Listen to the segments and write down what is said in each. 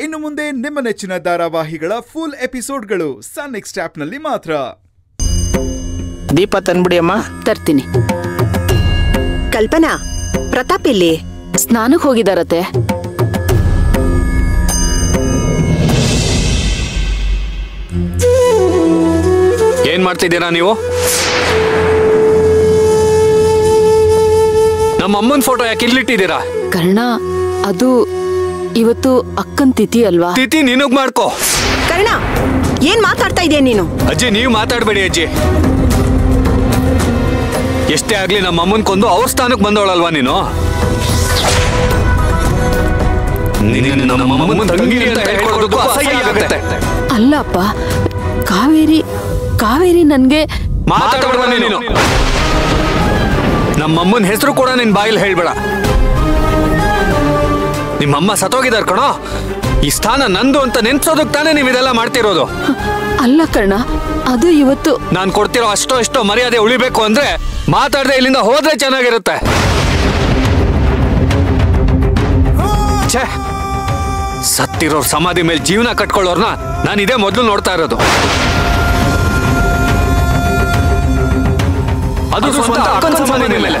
ಇನ್ನು ಮುಂದೆ ನಿಮ್ಮ ನೆಚ್ಚಿನ ಧಾರಾವಾಹಿಗಳ ಫುಲ್ ಎಪಿಸೋಡ್ಗಳು ಸನ್ ನೆಕ್ಸ್ಟ್ ಆಪ್ನಲ್ಲಿ ಮಾತ್ರ ದೀಪ ತಂದ್ಬಿಡಿ ಅಮ್ಮ ತರ್ತೀನಿ ಕಲ್ಪನಾ ಪ್ರತಾಪ್ ಇಲ್ಲಿ ಸ್ನಾನಕ್ ಹೋಗಿದಾರತ್ತೆ ಏನ್ ಮಾಡ್ತಿದ್ದೀರಾ ನೀವು ನಮ್ಮ ಅಮ್ಮನ ಫೋಟೋ ಯಾಕೆ ಇಲ್ಲಿಟ್ಟಿದ್ದೀರಾ ಕರ್ಣ ಅದು ಇವತ್ತು ಅಕ್ಕನ್ ತಿಥಿ ಅಲ್ವಾ ತಿಥಿ ನಿನಗ್ ಮಾಡ್ಕೋ ಕರ್ಣ ಏನ್ ಮಾತಾಡ್ತಾ ಇದೀಯ ನೀನು ಅಜ್ಜಿ ನೀವು ಮಾತಾಡ್ಬೇಡಿ ಅಜ್ಜಿ ಎಷ್ಟೇ ಆಗ್ಲಿ ನಮ್ಮ ಅಮ್ಮನ್ ಕೊಂದು ಅವ್ರ ಸ್ಥಾನಕ್ಕೆ ಬಂದವಳಲ್ವಾ ನೀನು ನಿನ್ನ ನಮ್ಮ ಅಮ್ಮನ್ ತಂಗಿ ಅಂತ ಹೇಳ್ಕೊಳ್ಳೋದಕ್ಕೂ ಅಸಹ್ಯ ಆಗುತ್ತೆ ಅಲ್ಲ ಅಪ್ಪ ಕಾವೇರಿ ಕಾವೇರಿ ನನ್ಗೆ ಮಾತಾಡ್ಬೇಡ ನೀನು ನಮ್ಮಮ್ಮನ ಹೆಸರು ಕೂಡ ನಿನ್ ಬಾಯಲ್ಲಿ ಹೇಳ್ಬೇಡ ನಿಮ್ಮಮ್ಮ ಸತ್ತೋಗಿದಾರ್ ಕಣೋ ಈ ಸ್ಥಾನ ನಂದು ಅಂತ ನೆನ್ಸೋದಕ್ ತಾನೇ ನೀವು ಇದೆಲ್ಲ ಮಾಡ್ತಿರೋದು ಅಲ್ಲ ಕರ್ಣ ಅದು ಇವತ್ತು ನಾನ್ ಕೊಡ್ತಿರೋ ಅಷ್ಟೋ ಎಷ್ಟೋ ಮರ್ಯಾದೆ ಉಳಿಬೇಕು ಅಂದ್ರೆ ಮಾತಾಡದೆ ಇಲ್ಲಿಂದ ಹೋದ್ರೆ ಚೆನ್ನಾಗಿರುತ್ತೆ ಛೇ ಸತ್ತಿರೋರ್ ಸಮಾಧಿ ಮೇಲೆ ಜೀವನ ಕಟ್ಕೊಳ್ಳೋರ್ನ ನಾನು ಇದೇ ಮೊದಲು ನೋಡ್ತಾ ಇರೋದು ಅದು ಸ್ವಂತ ಅಕ್ಕನ ಸಮಾಧಿ ಮೇಲೆ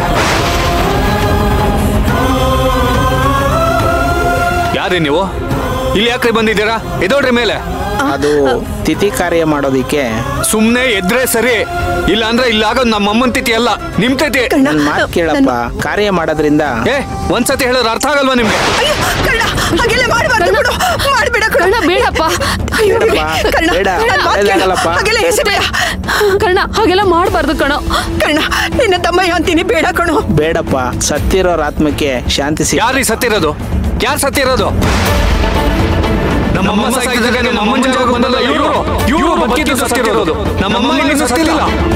ಯಾರೇ ನೀವು ಇಲ್ಲಿ ಯಾಕ್ರಿ ಬಂದಿದ್ದೀರಾ ಎದೋಡ್ರಿ ಮೇಲೆ ಅದು ತಿಥಿ ಕಾರ್ಯ ಮಾಡೋದಿಕ್ಕೆ ಸುಮ್ನೆ ಎದ್ರೆ ಸರಿ ಇಲ್ಲ ಅಂದ್ರೆ ಇಲ್ಲಾಗ ನಮ್ಮ ಅಮ್ಮನ್ ತಿಥಿ ಅಲ್ಲ ನಿಮ್ ತಿಥಿ ಕರ್ಣ ನನ್ ಮಾತು ಕೇಳಪ್ಪ ಕಾರ್ಯ ಮಾಡೋದ್ರಿಂದ ಏ ಒಂದ್ಸತಿ ಹೇಳಿದ್ರೆ ಅರ್ಥ ಆಗಲ್ವಾ ನಿಮ್ಗೆ ಅಯ್ಯೋ, ಕರ್ಣ ಹಾಗೆಲ್ಲ ಮಾಡಬಾರ್ದು ಬಿಡು ಮಾಡ್ಬೇಡ ಕರ್ಣ ಬೇಡಪ್ಪ ಅಯ್ಯೋ, ಬೇಡಪ್ಪ, ಕರ್ಣ ಬೇಡ, ನನ್ ಮಾತ್ ಕೇಳು. ಒಳ್ಳೇದಾಗಲ್ಲಪ್ಪ. ಹಾಗೆಲ್ಲ ಎಸೆಬೇಡ ಕರ್ಣ ಹಾಗೆಲ್ಲ ಮಾಡ್ಬಾರ್ದು ಕಣ ಕರ್ಣ ನಿನ್ನ ತಮ್ಮಯ್ಯ ಅಂತೀನಿ ಬೇಡ ಕಣೋ ಬೇಡಪ್ಪ ಸತ್ತಿರೋರ ಆತ್ಮಕ್ಕೆ ಶಾಂತಿ ಸಿಗ ಯಾರೀ ಸತ್ತಿರೋದು ಯಾರು ಸತ್ತಿರೋದು ನಮ್ಮಮ್ಮ ಸಾಯ್ತಿದ್ದಾಗ ನಮ್ಮ ಅಮ್ಮನ ಜಾಗ ಬಂದಲ್ಲ ಇವರು ಇವರು ಬದುಕಿದ್ದು ಸತ್ತಿರೋದು ನಮ್ಮಮ್ಮ ಇನ್ನೂ ಸತ್ತಿಲ್ಲ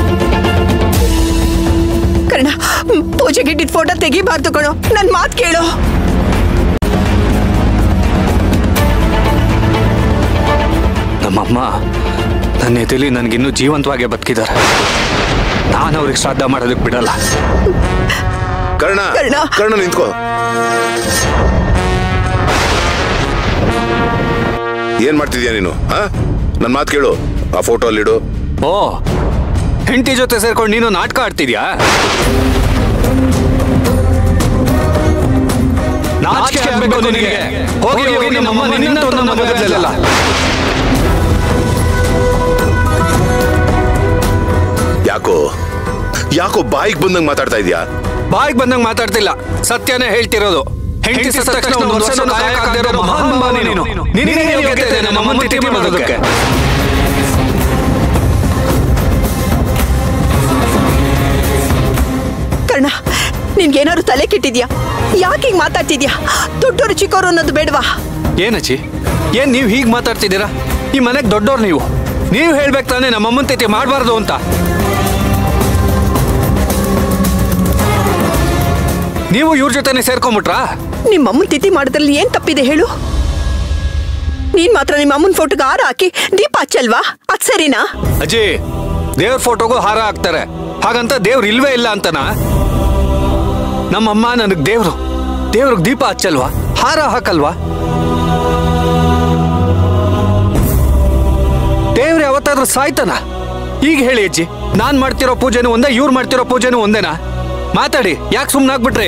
ಕರ್ಣ ಪೂಜೆಗೆ ಇಟ್ಟಿದ್ ಫೋಟೋ ತೆಗಿಬಾರ್ದು ಕಣೋ ನನ್ ಮಾತ್ ಕೇಳು ನಮ್ಮಮ್ಮ ನನ್ನ ಎದೆಲಿ ನನಗಿನ್ನೂ ಜೀವಂತವಾಗಿ ಬದುಕಿದ್ದಾರೆ ನಾನು ಅವ್ರಿಗೆ ಶ್ರಾದ್ದ ಮಾಡೋದಕ್ಕೆ ಬಿಡಲ್ಲ ಕರ್ಣ ಕರ್ಣ. ಕರ್ಣ ನಿಂತ್ಕೋ ಏನ್ ಮಾಡ್ತಿದ್ಯಾ ನೀನು ಆ ನನ್ ಮಾತು ಕೇಳು ಆ ಫೋಟೋ ಅಲ್ಲಿಡು ಓ ಹೆಂಡತಿ ಜೊತೆ ಸೇರ್ಕೊಂಡು ನೀನು ನಾಟಕ ಆಡ್ತಿದ್ಯಾ ನಾಚಿಕೆ ಆಗ್ಬೇಕು ನಿನಗೆ ಹೋಗಿ ಹೋಗಿ ನಮ್ಮಮ್ಮ ನಿನ್ನಂತೂ ನನ್ನ ಮಗದಲ್ಲ ಯಾಕೋ ಯಾಕೋ ಬಾಯಿಗೆ ಬಂದಂಗ್ ಮಾತಾಡ್ತಾ ಇದ್ಯಾ ಬಾಯಿಗೆ ಬಂದಂಗ ಮಾತಾಡ್ತಿಲ್ಲ ಸತ್ಯನೇ ಹೇಳ್ತಿರೋದು ಹೆಂಡತಿ ಸತ್ತ ತಕ್ಷಣ ಒಂದು ವರ್ಷನೂ ಕಾಯಕ್ಕಾಗ್ದೇ ಇರೋ ಮಹಾನ್ ಬಾ ನೀನು ನಿನಗೆ ಯೋಗ್ಯತೆ ಇದೆ ನಮ್ಮ ಅಮ್ಮನ ತಿಥಿ ಮಾಡೋದಕ್ಕೆ ಕರ್ಣ ನಿನ್ಗೇನಾದ್ರು ತಲೆ ಕೆಟ್ಟಿದ್ಯಾ ಯಾಕೆ ಹಿಂಗ್ ಮಾತಾಡ್ತಿದ್ಯಾ ದೊಡ್ಡೋರು ಚಿಕ್ಕವರು ಅನ್ನೋದು ಬೇಡವಾ ಏನಚ್ಚಿ ಏನ್ ನೀವು ಹೀಗೆ ಮಾತಾಡ್ತಿದ್ದೀರಾ ಈ ಮನೆಗೆ ದೊಡ್ಡವ್ರು ನೀವು ನೀವು ಹೇಳ್ಬೇಕು ತಾನೇ ನಮ್ಮ ಅಮ್ಮನ ತಿಥಿ ಮಾಡಬಾರ್ದು ಅಂತ ನೀವು ಇವ್ರ ಜೊತೆನೆ ಸೇರ್ಕೊಂಬಿಟ್ರಾ ನಿಮ್ಮ ಅಮ್ಮನ್ ತಿಥಿ ಮಾಡೋದ್ರಲ್ಲಿ ಏನ್ ತಪ್ಪಿದೆ ಹೇಳು ನೀನ್ ಮಾತ್ರ ನಿಮ್ಮ ಅಮ್ಮನ್ ಫೋಟೋಗೆ ಹಾರ ಹಾಕಿ ದೀಪ ಹಚ್ಚಲ್ವಾ ಅದ್ ಸರಿನಾ ಅಜ್ಜಿ ದೇವ್ರ ಫೋಟೋಗೂ ಹಾರ ಹಾಕ್ತಾರೆ ಹಾಗಂತ ದೇವ್ರು ಇಲ್ವೇ ಇಲ್ಲ ಅಂತನಾ ನಮ್ಮಮ್ಮ ನನಗ್ ದೇವ್ರು ದೇವ್ರಿಗೆ ದೀಪ ಹಚ್ಚಲ್ವಾ ಹಾರ ಹಾಕಲ್ವಾ ದೇವ್ರು ಯಾವತ್ತಾದ್ರೂ ಸಾಯ್ತಾನ ಈಗ ಹೇಳಿ ಅಜ್ಜಿ ನಾನ್ ಮಾಡ್ತಿರೋ ಪೂಜೆನೂ ಒಂದೇ ಇವ್ರು ಮಾಡ್ತಿರೋ ಪೂಜೆನೂ ಒಂದೇನಾ ಮಾತಾಡಿ ಯಾಕೆ ಸುಮ್ಮನಾಗ್ಬಿಟ್ರಿ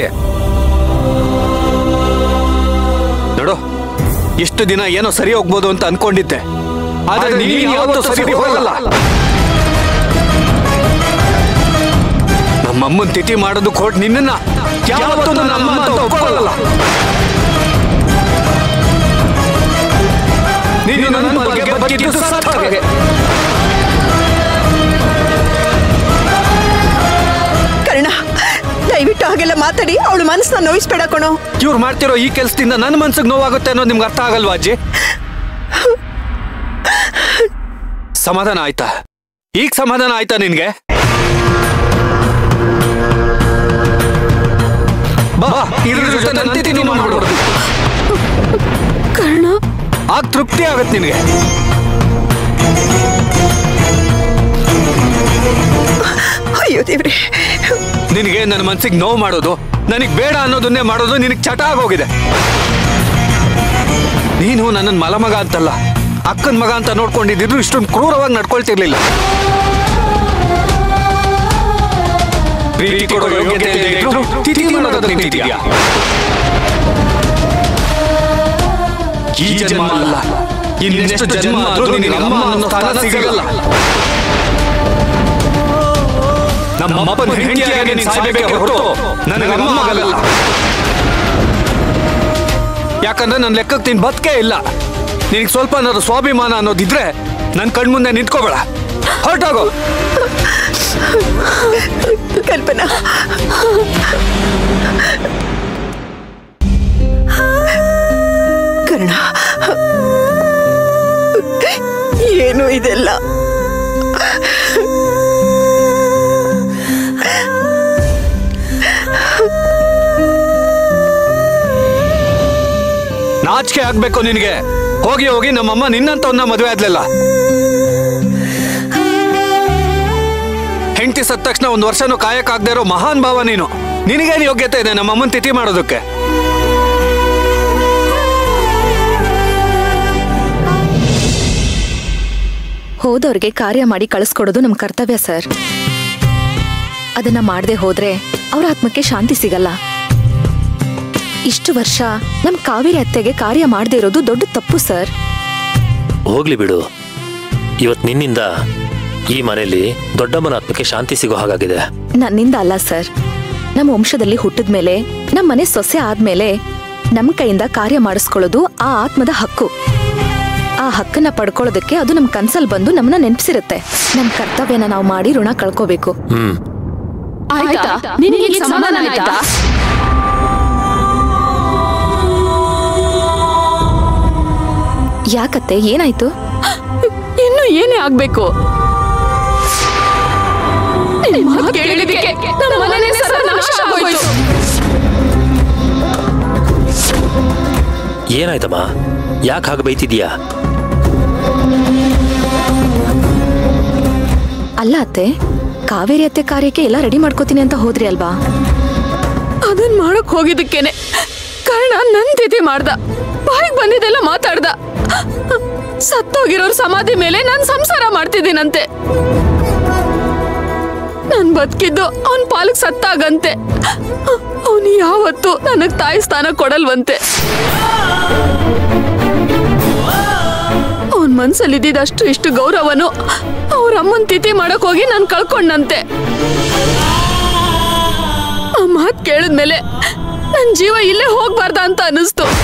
ನೋಡು ಎಷ್ಟು ದಿನ ಏನೋ ಸರಿ ಹೋಗ್ಬೋದು ಅಂತ ಅನ್ಕೊಂಡಿದ್ದೆ ಆದ್ರೆ ನೀನ್ ಯಾವತ್ತೂ ಸರಿ ಹೋಗಲ್ಲ ನಮ್ಮಮ್ಮನ್ ತಿಥಿ ಮಾಡೋದು ಕೊಟ್ ನಿನ್ನ ಯಾವತ್ತೂ ನನ್ನ ಅಮ್ಮ ಅಂತ ಒಪ್ಕೊಳ್ಳಲ್ಲ ನೀನು ನನ್ನ ಬಗ್ಗೆ ಬದುಕಿದ್ದು ಸತ್ತ ಹಾಗೆ ಕರ್ಣ ದಯವಿಟ್ಟು ಹಾಗೆಲ್ಲ ಮಾತಾಡಿ ಅವಳು ಮನಸ್ಸನ್ನ ನೋಯಿಸ್ಬೇಡ ಕಣೋ ಇವ್ರು ಮಾಡ್ತಿರೋ ಈ ಕೆಲಸದಿಂದ ನನ್ನ ಮನ್ಸಿಗೆ ನೋವಾಗುತ್ತೆ ಅನ್ನೋದು ನಿಮ್ಗೆ ಅರ್ಥ ಆಗಲ್ವಾ ಅಜ್ಜಿ ಸಮಾಧಾನ ಆಯ್ತಾ ಈಗ ಸಮಾಧಾನ ಆಯ್ತಾ ನಿನ್ಗೆ ಬಾ ಇದ್ರ ಜೊತೆ ನನ್ನ ತಿಥಿ ಮಾಡ್ಬಿಡು ಕರ್ಣ ಆಗ ತೃಪ್ತಿ ಆಗತ್ತೆ ನಿನಗೆ ಅಯ್ಯೋ ದೇವ್ರೆ ನಿನಗೆ ನನ್ನ ಮನ್ಸಿಗೆ ನೋವು ಮಾಡೋದು ನನಗೆ ಬೇಡ ಅನ್ನೋದನ್ನೇ ಮಾಡೋದು ನಿನಗೆ ಚಟ ಆಗೋಗಿದೆ ನೀನು ನನ್ನನ್ ಮಲಮಗ ಅಂತಲ್ಲ ಅಕ್ಕನ ಮಗ ಅಂತ ನೋಡ್ಕೊಂಡಿದ್ರು ಇಷ್ಟೊಂದು ಕ್ರೂರವಾಗಿ ನಡ್ಕೊಳ್ತಿರ್ಲಿಲ್ಲ ಪ್ರೀತಿ ಕೊಡೋ ಯೋಗ್ಯತೆ ಇಲ್ದೇ ಇದ್ರು ತಿಥಿ ಮಾಡೋದನ್ನ ನಿಂತಿದ್ಯಾ ಈ ಜನ್ಮ ಅಲ್ಲ ಇನ್ನೆಷ್ಟು ಜನ್ಮ ಆದ್ರೂ ನಿನಗೆ ಅಮ್ಮ ಅನ್ನೋ ಸ್ಥಾನ ಸಿಗಲ್ಲ ನಮ್ಮ ಅಪ್ಪನ ಹೆಂಡತಿಯಾಗಿ ನೀನು ಸಾಯ್ಬೇಕೆ ಹೊರತು ನನಗೆ ಅಮ್ಮ ಆಗಲ್ಲ ಯಾಕಂದ್ರೆ ನನ್ನ ಲೆಕ್ಕಕ್ಕೆ ನೀನ್ ಬದುಕೇ ಇಲ್ಲ ನಿನಗೆ ಸ್ವಲ್ಪ ಏನಾದ್ರು ಸ್ವಾಭಿಮಾನ ಅನ್ನೋದಿದ್ರೆ ನನ್ನ ಕಣ್ಮುಂದೆ ನಿಂತ್ಕೋಬೇಡ ಹೊರಟೋಗು ಕಲ್ಪನಾ ಕರ್ಣ ಏನು ಇದೆಲ್ಲ ನಾಚಿಕೆ ಆಗ್ಬೇಕು ನಿನಗೆ ಹೋಗಿ ಹೋಗಿ ನಮ್ಮಮ್ಮ ನಿನ್ನಂತವನ್ನ ಮದುವೆ ಆದ್ಲಲ್ಲ ಹೆಂಡತಿ ಸತ್ತ ತಕ್ಷಣ ಒಂದು ವರ್ಷನೂ ಕಾಯಕ್ಕಾಗದೇ ಇರೋ ಮಹಾನ್ ಭಾವ ನೀನು ನಿನಗೇನು ಯೋಗ್ಯತೆ ಇದೆ ನಮ್ಮಮ್ಮನ ತಿಥಿ ಮಾಡೋದಕ್ಕೆ ಹೋದವ್ರಿಗೆ ಕಾರ್ಯ ಮಾಡಿ ಕಳಿಸ್ಕೊಡೋದು ನಮ್ ಕರ್ತವ್ಯ ಸರ್ ಅದನ್ನ ಮಾಡದೆ ಹೋದ್ರೆ ಅವ್ರ ಆತ್ಮಕ್ಕೆ ಶಾಂತಿ ಸಿಗಲ್ಲ ಇಷ್ಟು ವರ್ಷ ನಮ್ ಕಾವೇರಿ ಅತ್ತೆಗೆ ಕಾರ್ಯ ಮಾಡದೇ ಇರೋದು ದೊಡ್ಡ ತಪ್ಪು ಸರ್ ಹೋಗ್ಲಿ ಬಿಡು ಇವತ್ ನಿನ್ನಿಂದ ಈ ಮನೆಯಲ್ಲಿ ದೊಡ್ಡಮ್ಮನ ಆತ್ಮಕ್ಕೆ ಶಾಂತಿ ಸಿಗೋ ಹಾಗಾಗಿದೆ ನನ್ನಿಂದ ಅಲ್ಲ ಸರ್ ನಮ್ಮ ವಂಶದಲ್ಲಿ ಹುಟ್ಟಿದ ಮೇಲೆ ನಮ್ಮ ಮನೆ ಸೊಸೆ ಆದ್ಮೇಲೆ ನಮ್ ಕೈಯಿಂದ ಕಾರ್ಯ ಮಾಡಿಸ್ಕೊಳ್ಳೋದು ಆ ಆತ್ಮದ ಹಕ್ಕು ಆ ಹಕ್ಕನ್ನ ಪಡ್ಕೊಳ್ಳೋದಕ್ಕೆ ಅದು ನಮ್ ಕನ್ಸಲ್ ಬಂದು ನಮ್ಮನ್ನ ನೆನ್ಪಿಸಿರುತ್ತೆ ನಮ್ ಕರ್ತವ್ಯನ ನಾವು ಮಾಡಿ ಋಣ ಕಳ್ಕೋಬೇಕು ಹ್ಮ್ ಆಯ್ತಾ ನಿನಗೆ ಈಗ ಸಮಾಧಾನ ಆಯ್ತಾ ಯಾಕತ್ತೆ ಏನಾಯ್ತು ಇನ್ನು ಏನೇ ಆಗ್ಬೇಕು ನಿನ್ ಮಾತ್ ಕೇಳಿದ್ದಕ್ಕೆ ನಮ್ಮ ಮನೆನೇ ಸರ್ವನಾಶ ಆಗೋಯ್ತು ಏನಾಯ್ತಮ್ಮ ಯಾಕೆ ಹಾಗೆ ಬೈತಿದ್ಯಾ ಅಲ್ಲ ಅತ್ತೆ ಕಾವೇರಿ ಅತ್ತೆ ಕಾರ್ಯಕ್ಕೆ ಎಲ್ಲ ರೆಡಿ ಮಾಡ್ಕೋತೀನಿ ಅಂತ ಹೋದ್ರಿ ಅಲ್ವಾ ಅದನ್ ಮಾಡಕ್ ಹೋಗಿದ್ದಕ್ಕೇನೆ ಕರ್ಣ ನನ್ ತಿಥಿ ಮಾಡ್ದ ಬಾಯಿಗೆ ಬಂದಿದ್ದೆಲ್ಲ ಮಾತಾಡ್ದ ಸತ್ತೋಗಿರೋರ್ ಸಮಾಧಿ ಮೇಲೆ ನಾನ್ ಸಂಸಾರ ಮಾಡ್ತಿದ್ದೀನಂತೆ ನಾನ್ ಬದುಕಿದ್ದು ಅವನ್ ಪಾಲಕ್ ಸತ್ತಾಗಂತೆ ಅವನು ಯಾವತ್ತು ನನಗ್ ತಾಯಿ ಸ್ಥಾನ ಕೊಡಲ್ವಂತೆ ಅವನ್ ಮನ್ಸಲ್ಲಿ ಇದ್ದಿದ್ದಷ್ಟು ಇಷ್ಟು ಗೌರವನು ಅವ್ರ ಅಮ್ಮನ್ ತಿಥಿ ಮಾಡಕ್ ಹೋಗಿ ನಾನ್ ಕಳ್ಕೊಂಡಂತೆ ಆ ಮಾತ್ ಕೇಳಿದ್ಮೇಲೆ ನನ್ ಜೀವ ಇಲ್ಲೇ ಹೋಗ್ಬಾರ್ದ ಅಂತ ಅನಿಸ್ತು